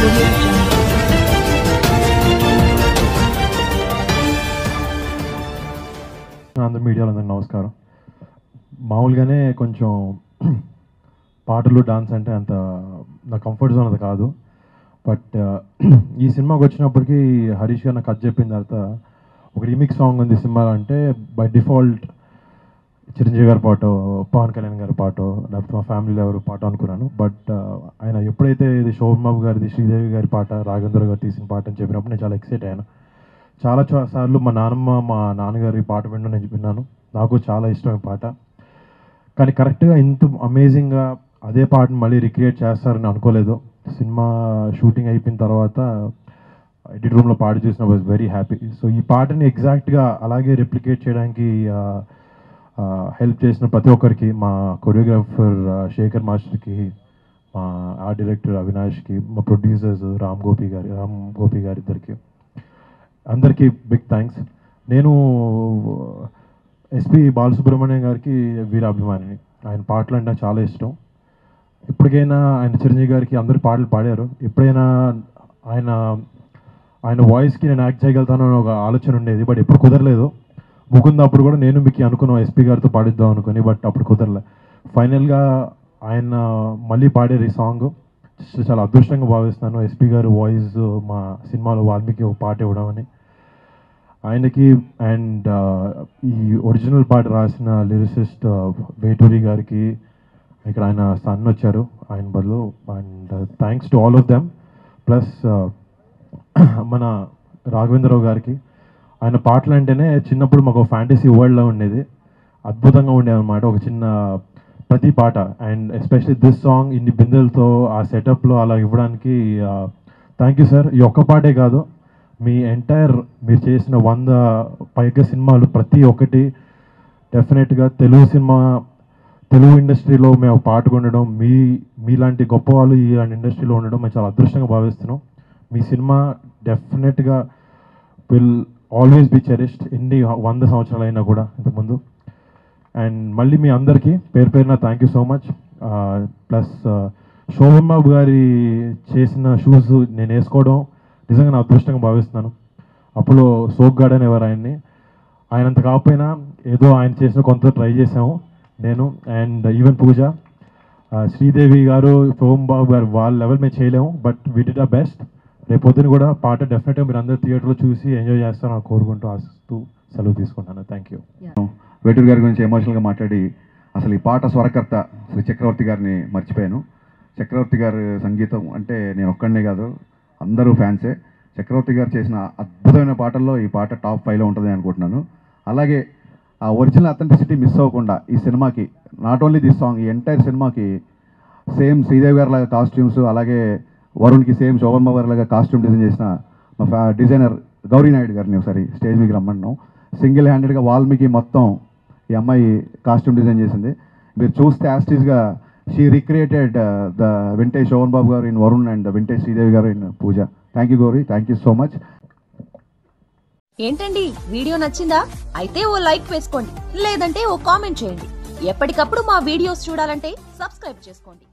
audio jungle. అందరు మీడియాలో అందరికి నమస్కారం మామూలుగానే కొంచెం పాటలు డాన్స్ అంటే అంత నా కంఫర్ట్ జోన్ అది కాదు బట్ ఈ సినిమాకి వచ్చినప్పటికీ హరీష్ గారు నాకు కథ చెప్పిన తర్వాత ఒక రీమిక్ సాంగ్ ఉంది సినిమాలో అంటే బై డిఫాల్ట్ చిరంజీవి గారి పాట పవన్ కళ్యాణ్ గారి పాట లేకపోతే మా ఫ్యామిలీలో ఎవరు పాట అనుకున్నాను బట్ ఆయన ఎప్పుడైతే ఇది శోభబాబు గారిది శ్రీదేవి గారి పాట రాఘవేంద్ర గారు తీసిన పాట అని చెప్పినప్పుడు నేను చాలా ఎక్సైట్ అయ్యాను చాలా చా- సార్లు మా నాన్నమ్మ మా నాన్నగారి పాట వినడం నేను విన్నాను నాకు చాలా ఇష్టమైన పాట కానీ కరెక్ట్గా ఇంత అమేజింగ్గా అదే పాటను మళ్ళీ రిక్రియేట్ చేస్తారని అనుకోలేదు సినిమా షూటింగ్ అయిపోయిన తర్వాత ఎడిట్ రూమ్లో పాట చూసిన వాజ్ వెరీ హ్యాపీ సో ఈ పాటని ఎగ్జాక్ట్గా అలాగే రెప్లికేట్ చేయడానికి హెల్ప్ చేసిన ప్రతి ఒక్కరికి మా కొరియోగ్రాఫర్ శేఖర్ మాస్టర్కి మా ఆర్ట్ డైరెక్టర్ అవినాష్కి మా ప్రొడ్యూసర్స్ రామ్ గోపి గారి రామ్ గోపి గారి ఇద్దరికి అందరికీ బిగ్ థ్యాంక్స్ నేను ఎస్పి బాలసుబ్రహ్మణ్యం గారికి వీరాభిమానిని ఆయన పాటలు అంటే నాకు చాలా ఇష్టం ఇప్పటికైనా ఆయన చిరంజీవి గారికి అందరు పాటలు పాడారు ఎప్పుడైనా ఆయన ఆయన వాయిస్కి నేను యాక్ట్ చేయగలుగుతాను అని ఒక ఆలోచన ఉండేది బట్ ఎప్పుడు కుదరలేదు ముకుంద అప్పుడు కూడా నేను మీకు అనుకున్నాను ఎస్పీ గారితో పాడిద్దాం అనుకుని బట్ అప్పుడు కుదరలే ఫైనల్గా ఆయన మళ్ళీ పాడారు ఈ సాంగ్ చాలా అదృష్టంగా భావిస్తున్నాను ఎస్పీ గారు వాయిస్ మా సినిమాలో వాల్మీకి ఒక పాట ఇవ్వడం అని ఆయనకి అండ్ ఈ ఒరిజినల్ పాట రాసిన లిరిసిస్ట్ వేటూరి గారికి ఇక్కడ ఆయన సన్ వచ్చారు ఆయన బదులు and thanks to all of them plus మన రాఘవేంద్రరావు గారికి ఆయన పాటలు అంటేనే చిన్నప్పుడు మాకు ఫ్యాంటసీ వరల్డ్లో ఉండేది అద్భుతంగా ఉండేది అనమాట ఒక చిన్న ప్రతి పాట అండ్ ఎస్పెషల్లీ దిస్ సాంగ్ ఇన్ని బిందెలతో ఆ సెటప్లో అలా ఇవ్వడానికి థ్యాంక్ యూ సార్ ఈ ఒక్క పాటే కాదు మీ ఎంటైర్ మీరు చేసిన వంద పైగా సినిమాలు ప్రతి ఒక్కటి డెఫినెట్గా తెలుగు సినిమా తెలుగు ఇండస్ట్రీలో మేము పాటగా ఉండడం మీ మీలాంటి గొప్ప వాళ్ళు ఇలాంటి ఇండస్ట్రీలో ఉండడం మేము చాలా అదృష్టంగా భావిస్తున్నాం మీ సినిమా డెఫినెట్గా విల్ ఆల్వేస్ బి చెరిస్డ్ ఎన్ని వంద సంవత్సరాలు అయినా కూడా ఇంతకుముందు అండ్ మళ్ళీ మీ అందరికీ పేరు పేరున thank you so much plus Shoban Babu గారి చేసిన షూస్ నేను వేసుకోవడం నిజంగా నా అదృష్టంగా భావిస్తున్నాను అప్పుడు సోక్ గార్డ్ అనేవారు ఆయన్ని ఆయనంత కాకపోయినా ఏదో ఆయన చేసిన కొంత ట్రై చేసాము నేను అండ్ ఈవెన్ పూజ ఆ, శ్రీదేవి గారు శోభన్ బాబు గారు వాళ్ళ లెవెల్ మేము చేయలేము but we did a best రేపు పొద్దున కూడా పాట డెఫినెట్గా మీరు అందరు థియేటర్లో చూసి ఎంజాయ్ చేస్తారని కోరుకుంటూ ఆశిస్తూ సెలవు తీసుకుంటాను థ్యాంక్ యూ వేటూరు గారి గురించి ఎమోషనల్గా మాట్లాడి అసలు ఈ పాట స్వరకర్త శ్రీ చక్రవర్తి గారిని మర్చిపోయాను చక్రవర్తి గారి సంగీతం అంటే నేను ఒక్కడనే కాదు అందరూ ఫ్యాన్సే చక్రవర్తి గారు చేసిన అద్భుతమైన పాటల్లో ఈ పాట టాప్ ఫైవ్లో ఉంటుంది అనుకుంటున్నాను అలాగే ఆ ఒరిజినల్ అథెంటిసిటీ మిస్ అవ్వకుండా ఈ సినిమాకి నాట్ ఓన్లీ దిస్ సాంగ్ ఈ ఎంటైర్ సినిమాకి సేమ్ శ్రీదేవి గారి లాగా కాస్ట్యూమ్స్ అలాగే వరుణ్కి సేమ్ శోభన్ బాబు గారి లాగా కాస్ట్యూమ్ డిజైన్ చేసిన మా ఫ్యా డిజైనర్ గౌరీ నాయుడు గారిని ఒకసారి స్టేజ్ మీకు రమ్మన్నాం సింగిల్ హ్యాండెడ్గా వాల్మీకి మొత్తం ఈ అమ్మాయి కాస్ట్యూమ్ డిజైన్ చేసింది మీరు చూస్తే యాస్టీస్గా she recreated the vintage Shoban Babu గారు in Varun and vintage Sridevi గారు in Pooja thank you Gowri thank you so much ఏంటండి వీడియో నచ్చిందా అయితే ఓ లైక్ వేసుకోండి లేదంటే ఓ కామెంట్ చేయండి ఎప్పటికప్పుడు మా వీడియోస్ చూడాలంటే సబ్స్క్రైబ్ చేసుకోండి